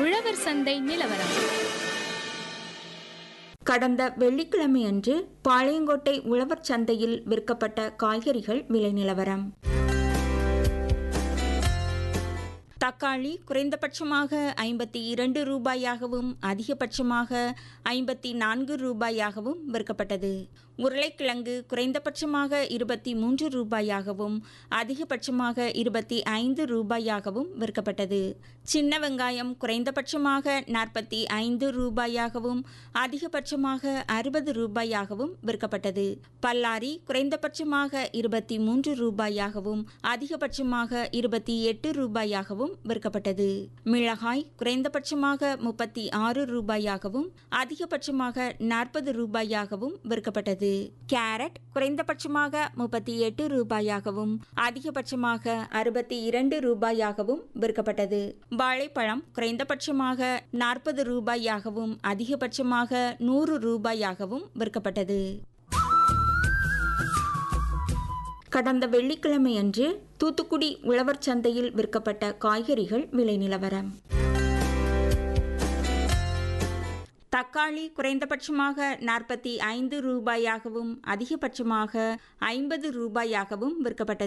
உழவர் சந்தை நிலவரம் கடந்த வெள்ளிக்கிழமையன்று பாளையங்கோட்டை உழவர் சந்தையில் விற்கப்பட்ட காய்கறிகள் விலை நிலவரம் தக்காளி குறைந்தபட்சமாக ஐம்பத்தி இரண்டு ரூபாயாகவும் அதிகபட்சமாக ஐம்பத்தி நான்கு ரூபாயாகவும் விற்கப்பட்டது உருளைக்கிழங்கு குறைந்தபட்சமாக இருபத்தி மூன்று ரூபாயாகவும் அதிகபட்சமாக இருபத்தி ஐந்து ரூபாயாகவும் விற்கப்பட்டது சின்ன வெங்காயம் குறைந்தபட்சமாக நாற்பத்தி ஐந்து ரூபாயாகவும் அதிகபட்சமாக அறுபது ரூபாயாகவும் விற்கப்பட்டது பல்லாரி குறைந்தபட்சமாக இருபத்தி மூன்று ரூபாயாகவும் அதிகபட்சமாக இருபத்தி எட்டு ரூபாயாகவும் விற்கப்பட்டது மிளகாய் குறைந்தபட்சமாக முப்பத்தி ஆறு ரூபாயாகவும் அதிகபட்சமாக நாற்பது ரூபாயாகவும் விற்கப்பட்டது கேரட் குறைந்தபட்சமாக முப்பத்தி எட்டு ரூபாயாகவும் அதிகபட்சமாக அறுபத்தி இரண்டு ரூபாயாகவும் விற்கப்பட்டது வாழைப்பழம் குறைந்தபட்சமாக நாற்பது ரூபாயாகவும் அதிகபட்சமாக நூறு ரூபாயாகவும் விற்கப்பட்டது கடந்த வெள்ளிக்கிழமையன்று தூத்துக்குடி உழவர் சந்தையில் விற்கப்பட்ட காய்கறிகள் விலை நிலவரம் தக்காளி குறைந்தபட்சமாக நாற்பத்தி ஐந்து ரூபாயாகவும் அதிகபட்சமாக ஐம்பது ரூபாயாகவும் விற்கப்பட்டது